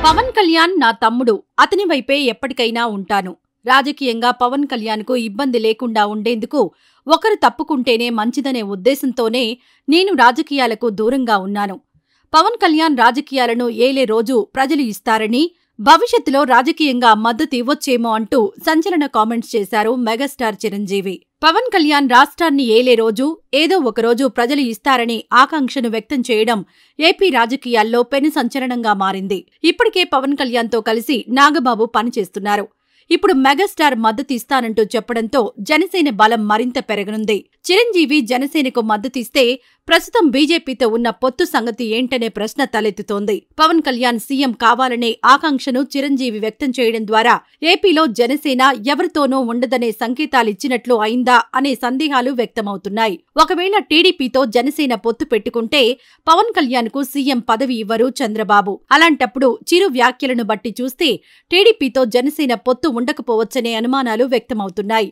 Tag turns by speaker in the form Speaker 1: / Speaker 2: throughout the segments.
Speaker 1: పవన్ కళ్యాణ్ నా తమ్ముడు అతని వైపే ఎప్పటికైనా ఉంటాను రాజకీయంగా పవన్ కళ్యాణ్కు ఇబ్బంది లేకుండా ఉండేందుకు ఒకరు తప్పుకుంటేనే మంచిదనే ఉద్దేశంతోనే నేను రాజకీయాలకు దూరంగా ఉన్నాను పవన్ కళ్యాణ్ రాజకీయాలను ఏలే రోజు ప్రజలు ఇస్తారని భవిష్యత్తులో రాజకీయంగా మద్దతు ఇవ్వొచ్చేమో అంటూ సంచలన కామెంట్స్ చేశారు మెగాస్టార్ చిరంజీవి పవన్ కళ్యాణ్ రాష్ట్రాన్ని ఏలే రోజు ఏదో ఒకరోజు ప్రజలు ఇస్తారని ఆకాంక్షను వ్యక్తం చేయడం ఏపీ రాజకీయాల్లో పెను సంచలనంగా మారింది ఇప్పటికే పవన్ కళ్యాణ్తో కలిసి నాగబాబు పనిచేస్తున్నారు ఇప్పుడు మెగాస్టార్ మద్దతు ఇస్తానంటూ చెప్పడంతో జనసేన బలం మరింత పెరగనుంది చిరంజీవి జనసేనకు మద్దతిస్తే ప్రస్తుతం బీజేపీతో ఉన్న పొత్తు సంగతి ఏంటనే ప్రశ్న తలెత్తుతోంది పవన్ కళ్యాణ్ సీఎం కావాలనే ఆకాంక్షను చిరంజీవి వ్యక్తం చేయడం ద్వారా ఏపీలో జనసేన ఎవరితోనూ ఉండదనే సంకేతాలిచ్చినట్లు అయిందా అనే సందేహాలు వ్యక్తమవుతున్నాయి ఒకవేళ టీడీపీతో జనసేన పొత్తు పెట్టుకుంటే పవన్ కళ్యాణ్ కు సీఎం పదవి ఇవ్వరు చంద్రబాబు అలాంటప్పుడు చిరు వ్యాఖ్యలను బట్టి చూస్తే టీడీపీతో జనసేన పొత్తు ఉండకపోవచ్చనే అనుమానాలు వ్యక్తమవుతున్నాయి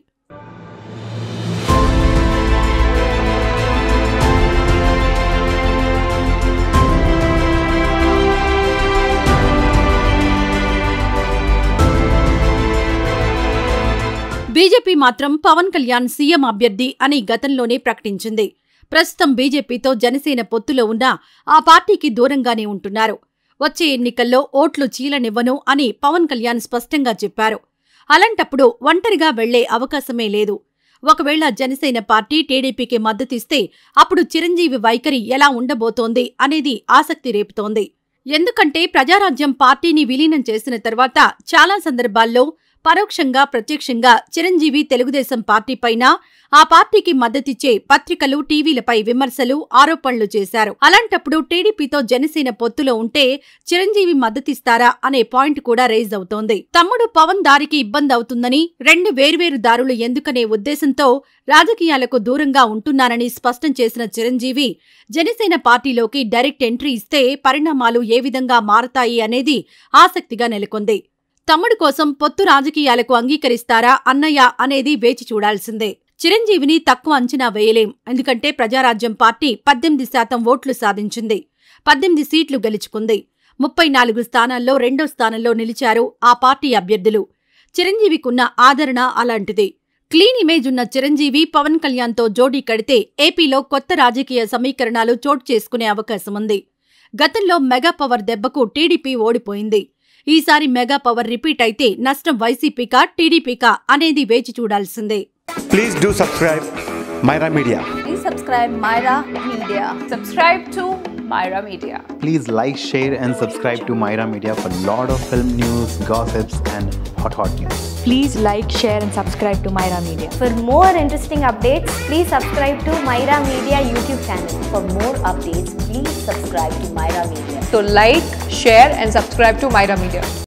Speaker 1: బీజేపీ మాత్రం పవన్ కళ్యాణ్ సీఎం అభ్యర్థి అని గతంలోనే ప్రకటించింది ప్రస్తుతం బీజేపీతో జనసేన పొత్తులో ఉన్న ఆ పార్టీకి దూరంగానే ఉంటున్నారు వచ్చే ఎన్నికల్లో ఓట్లు చీలనివ్వను అని పవన్ కళ్యాణ్ స్పష్టంగా చెప్పారు అలాంటప్పుడు ఒంటరిగా వెళ్లే అవకాశమే లేదు ఒకవేళ జనసేన పార్టీ టీడీపీకి మద్దతిస్తే అప్పుడు చిరంజీవి వైఖరి ఎలా ఉండబోతోంది అనేది ఆసక్తి రేపుతోంది ఎందుకంటే ప్రజారాజ్యం పార్టీని విలీనం చేసిన తర్వాత చాలా సందర్భాల్లో పరోక్షంగా ప్రత్యక్షంగా చిరంజీవి తెలుగుదేశం పార్టీపైన ఆ పార్టీకి మద్దతిచ్చే పత్రికలు టీవీలపై విమర్శలు ఆరోపణలు చేశారు అలాంటప్పుడు టీడీపీతో జనసేన పొత్తులో ఉంటే చిరంజీవి మద్దతిస్తారా అనే పాయింట్ కూడా రైజ్ అవుతోంది తమ్ముడు పవన్ దారికి ఇబ్బంది అవుతుందని రెండు వేర్వేరు దారులు ఎందుకనే ఉద్దేశంతో రాజకీయాలకు దూరంగా ఉంటున్నానని స్పష్టం చేసిన చిరంజీవి జనసేన పార్టీలోకి డైరెక్ట్ ఎంట్రీ ఇస్తే పరిణామాలు ఏ విధంగా మారతాయి అనేది ఆసక్తిగా నెలకొంది తమ్ముడు కోసం పొత్తు రాజకీయాలకు అంగీకరిస్తారా అన్నయ్య అనేది వేచి చూడాల్సిందే చిరంజీవిని తక్కువ అంచనా వేయలేం ఎందుకంటే ప్రజారాజ్యం పార్టీ పద్దెనిమిది శాతం ఓట్లు సాధించింది పద్దెనిమిది సీట్లు గెలుచుకుంది ముప్పై నాలుగు స్థానాల్లో రెండో స్థానంలో నిలిచారు ఆ పార్టీ అభ్యర్థులు చిరంజీవికున్న ఆదరణ అలాంటిది క్లీన్ ఇమేజ్ ఉన్న చిరంజీవి పవన్ కళ్యాణ్తో జోడీ కడితే ఏపీలో కొత్త రాజకీయ సమీకరణాలు చోటు చేసుకునే అవకాశం ఉంది గతంలో మెగా పవర్ దెబ్బకు టీడీపీ ఓడిపోయింది ఈసారి మెగా పవర్ రిపీట్ అయితే నష్టం వైసీపీకా టీడీపీకా అనేది వేచి చూడాల్సిందే
Speaker 2: Please do subscribe Myra Media.
Speaker 3: Please subscribe Myra Media.
Speaker 4: Subscribe to Myra Media.
Speaker 5: Please like, share, and subscribe to Myra Media for lot of film news, gossips, and hot hot news.
Speaker 6: Please like, share, and subscribe to Myra Media.
Speaker 3: For more interesting updates, please subscribe to Myra Media YouTube channel. For more updates, please subscribe to Myra Media.
Speaker 4: So like, share and subscribe to Myra Media.